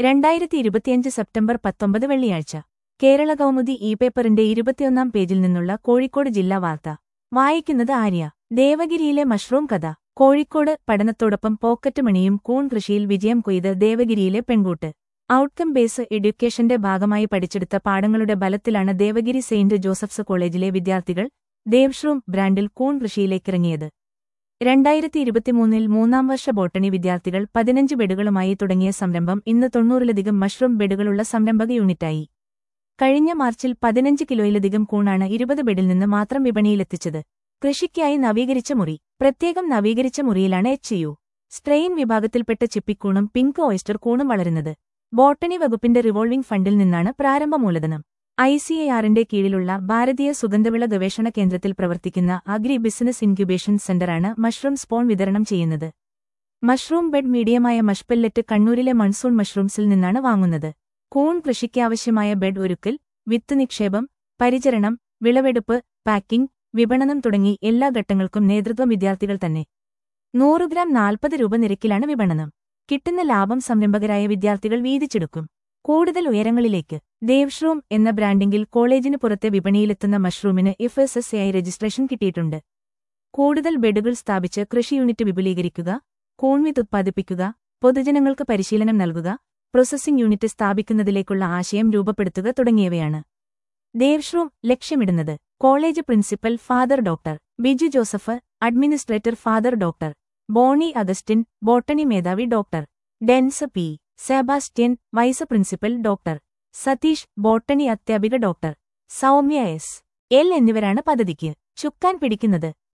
രണ്ടായിരത്തി ഇരുപത്തിയഞ്ച് സെപ്റ്റംബർ പത്തൊമ്പത് വെള്ളിയാഴ്ച കേരള കൗമുദി ഇ പേപ്പറിന്റെ ഇരുപത്തിയൊന്നാം പേജിൽ നിന്നുള്ള കോഴിക്കോട് ജില്ലാ വാർത്ത വായിക്കുന്നത് ആര്യ ദേവഗിരിയിലെ മഷ്റൂം കഥ കോഴിക്കോട് പഠനത്തോടൊപ്പം പോക്കറ്റ് മണിയും കൂൺ കൃഷിയിൽ വിജയം കൊയ്ത് ദേവഗിരിയിലെ പെൺകൂട്ട് ഔട്ട്കം ബേസ് എഡ്യൂക്കേഷന്റെ ഭാഗമായി പഠിച്ചെടുത്ത പാഠങ്ങളുടെ ബലത്തിലാണ് ദേവഗിരി സെയിന്റ് ജോസഫ്സ് കോളേജിലെ വിദ്യാർത്ഥികൾ ദേവ്ഷ്രൂം ബ്രാൻഡിൽ കൂൺ കൃഷിയിലേക്കിറങ്ങിയത് രണ്ടായിരത്തി ഇരുപത്തിമൂന്നിൽ മൂന്നാം വർഷ ബോട്ടണി വിദ്യാർത്ഥികൾ പതിനഞ്ച് ബെഡുകളുമായി തുടങ്ങിയ സംരംഭം ഇന്ന് തൊണ്ണൂറിലധികം മഷ്റൂം ബെഡുകളുള്ള സംരംഭക യൂണിറ്റായി കഴിഞ്ഞ മാർച്ചിൽ പതിനഞ്ച് കിലോയിലധികം കൂണാണ് ഇരുപത് ബെഡിൽ നിന്ന് മാത്രം വിപണിയിലെത്തിച്ചത് കൃഷിക്കായി നവീകരിച്ച മുറി പ്രത്യേകം നവീകരിച്ച മുറിയിലാണ് എച്ച് യു സ്ട്രെയിൻ വിഭാഗത്തിൽപ്പെട്ട ചിപ്പിക്കൂണും പിങ്ക് ഓയിസ്റ്റർ കൂണും വളരുന്നത് ബോട്ടണി വകുപ്പിന്റെ റിവോൾവിംഗ് ഫണ്ടിൽ നിന്നാണ് പ്രാരംഭ മൂലധനം ഐ സി എ ആറിന്റെ കീഴിലുള്ള ഭാരതീയ സുഗന്ധവിള ഗവേഷണ കേന്ദ്രത്തിൽ പ്രവർത്തിക്കുന്ന അഗ്രി ബിസിനസ് ഇൻക്യുബേഷൻ സെന്ററാണ് മഷ്റൂം സ്പോൺ വിതരണം ചെയ്യുന്നത് മഷ്റൂം ബെഡ് മീഡിയമായ മഷ്പെല്ലറ്റ് കണ്ണൂരിലെ മൺസൂൺ മഷ്റൂംസിൽ നിന്നാണ് വാങ്ങുന്നത് കൂൺ കൃഷിക്കാവശ്യമായ ബെഡ് ഒരുക്കൽ വിത്ത് നിക്ഷേപം പരിചരണം വിളവെടുപ്പ് പാക്കിംഗ് വിപണനം തുടങ്ങി എല്ലാ ഘട്ടങ്ങൾക്കും നേതൃത്വം വിദ്യാർത്ഥികൾ തന്നെ നൂറ് ഗ്രാം നാൽപ്പത് രൂപ നിരക്കിലാണ് വിപണനം കിട്ടുന്ന ലാഭം സംരംഭകരായ വിദ്യാർത്ഥികൾ വീതിച്ചെടുക്കും കൂടുതൽ ഉയരങ്ങളിലേക്ക് ദേവ്ഷ്രൂം എന്ന ബ്രാൻഡിംഗിൽ കോളേജിന് പുറത്തെ വിപണിയിലെത്തുന്ന മഷ്റൂമിന് F S S I registration കിട്ടിയിട്ടുണ്ട് കൂടുതൽ ബെഡുകൾ സ്ഥാപിച്ച് കൃഷി യൂണിറ്റ് വിപുലീകരിക്കുക കൂൺവിത്ത് ഉത്പാദിപ്പിക്കുക പൊതുജനങ്ങൾക്ക് പരിശീലനം നൽകുക പ്രോസസ്സിംഗ് യൂണിറ്റ് സ്ഥാപിക്കുന്നതിലേക്കുള്ള ആശയം രൂപപ്പെടുത്തുക തുടങ്ങിയവയാണ് ദേവ്ഷ്രൂം ലക്ഷ്യമിടുന്നത് college principal father doctor Biju Joseph administrator father doctor Boney Augustine botany മേധാവി doctor Dens P Sebastian vice principal doctor Satheesh botany അധ്യാപിക ഡോക്ടർ സൗമ്യ എസ് എൽ എന്നിവരാണ് പദ്ധതിക്ക് ചുക്കാൻ പിടിക്കുന്നത്